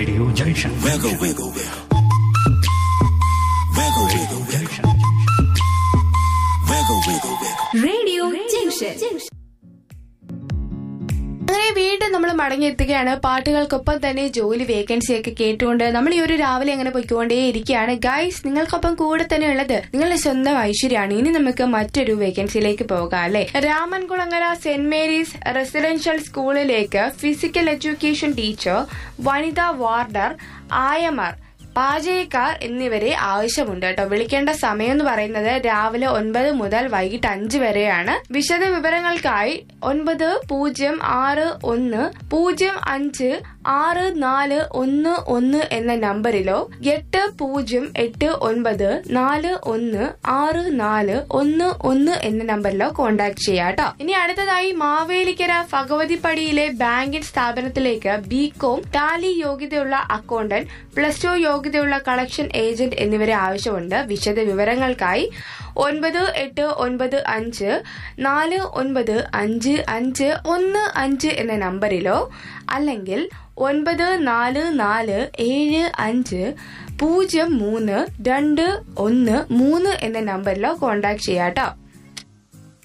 Radio Junction. Wiggle, wiggle, wiggle. Wiggle, wiggle, wiggle. Wiggle, wiggle, wiggle. Radio Junction അങ്ങനെ വീണ്ടും നമ്മൾ മടങ്ങിയെത്തുകയാണ് പാട്ടുകൾക്കൊപ്പം തന്നെ ജോലി വേക്കൻസി ഒക്കെ കേട്ടുകൊണ്ട് നമ്മൾ ഈ ഒരു രാവിലെ അങ്ങനെ പൊയ്ക്കൊണ്ടേ ഇരിക്കുകയാണ് ഗൈസ് നിങ്ങൾക്കൊപ്പം കൂടെ തന്നെ ഉള്ളത് നിങ്ങളുടെ സ്വന്തം ഐശ്വര്യമാണ് ഇനി നമുക്ക് മറ്റൊരു വേക്കൻസിയിലേക്ക് പോകാം അല്ലെ രാമൻകുളങ്ങര സെന്റ് മേരീസ് റെസിഡൻഷ്യൽ സ്കൂളിലേക്ക് ഫിസിക്കൽ എഡ്യൂക്കേഷൻ ടീച്ചർ വനിതാ വാർഡർ ആയമാർ പാചകക്കാർ എന്നിവരെ ആവശ്യമുണ്ട് കേട്ടോ വിളിക്കേണ്ട സമയം എന്ന് പറയുന്നത് രാവിലെ ഒൻപത് മുതൽ വൈകിട്ട് അഞ്ച് വരെയാണ് വിശദ വിവരങ്ങൾക്കായി ഒൻപത് പൂജ്യം ആറ് ഒന്ന് പൂജ്യം അഞ്ച് ആറ് നാല് ഒന്ന് ഒന്ന് എന്ന നമ്പറിലോ എട്ട് പൂജ്യം എട്ട് ഒൻപത് നാല് ഒന്ന് ആറ് നാല് ഒന്ന് ഒന്ന് എന്ന നമ്പറിലോ കോൺടാക്ട് ചെയ്യാം കേട്ടോ ഇനി അടുത്തതായി മാവേലിക്കര ഭഗവതിപ്പടിയിലെ ബാങ്കിംഗ് സ്ഥാപനത്തിലേക്ക് ബി കോം ടാലി യോഗ്യതയുള്ള അക്കൗണ്ടന്റ് പ്ലസ് ടു യോഗ്യതയുള്ള കളക്ഷൻ ഏജന്റ് എന്നിവരെ ആവശ്യമുണ്ട് വിശദ വിവരങ്ങൾക്കായി ഒൻപത് എട്ട് ഒൻപത് അഞ്ച് നാല് ഒൻപത് അഞ്ച് അഞ്ച് ഒന്ന് അഞ്ച് എന്ന നമ്പറിലോ അല്ലെങ്കിൽ ഒൻപത് നാല് നാല് ഏഴ് അഞ്ച് പൂജ്യം മൂന്ന് രണ്ട് ഒന്ന് മൂന്ന് എന്ന നമ്പറിലോ കോൺടാക്ട് ചെയ്യാട്ടോ